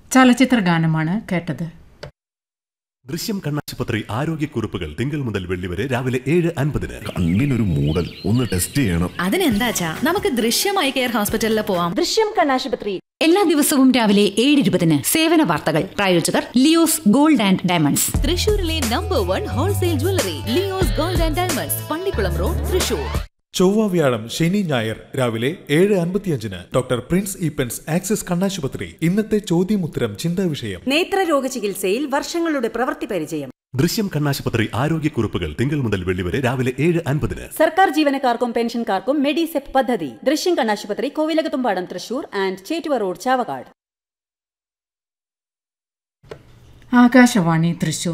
ചലച്ചിത്ര ഗാനമാണ് കേട്ടത് ദൃശ്യം കണ്ണാശുപത്രി ആരോഗ്യക്കുറിപ്പുകൾ തിങ്കൾ മുതൽ വെള്ളി വരെ രാവിലെ ഏഴ് അൻപതിന് കണ്ണിനൊരു മൂടൽ ഒന്ന് ടെസ്റ്റ് ചെയ്യണം അതിനെന്താച്ചാ നമുക്ക് ദൃശ്യമായി കെയർ ഹോസ്പിറ്റലിൽ പോവാം ദൃശ്യം കണ്ണാശുപത്രി എല്ലാ ദിവസവും രാവിലെ ഏഴ് ഇരുപതിന് സേവന വാർത്തകൾ പ്രായോജകർ ലിയോസ് ഗോൾഡ് ആൻഡ് ഡയമണ്ട്സ് തൃശൂരിലെ number one wholesale jewellery Leo's gold and diamonds Pallikulam road Thrissur ചൊവ്വ വ്യാഴം ശനി ഞായർ രാവിലെ ഏഴ് അൻപത്തിയഞ്ചിന് ഡോക്ടർ പ്രിൻസ് ഈപ്പൻസ് ആക്സിസ് കണ്ണാശുപത്രി ഇന്നത്തെ ചോദ്യമുത്തരം ചിന്താ വിഷയം നേത്രരോഗ ചികിത്സയിൽ വർഷങ്ങളുടെ പ്രവൃത്തി പരിചയം ദൃശ്യം കണ്ണാശുപത്രി ആരോഗ്യക്കുറിപ്പുകൾ തിങ്കൾ മുതൽ വെള്ളി വരെ രാവിലെ ഏഴ് അൻപതിന് സർക്കാർ ജീവനക്കാർക്കും പെൻഷൻകാർക്കും മെഡിസെപ് പദ്ധതി ദൃശ്യം കണ്ണാശുപത്രി കോവിലകത്തുംപാടം തൃശൂർ ആൻഡ് ചേറ്റുവ റോഡ് ചാവക്കാട് ആകാശവാണി തൃശൂർ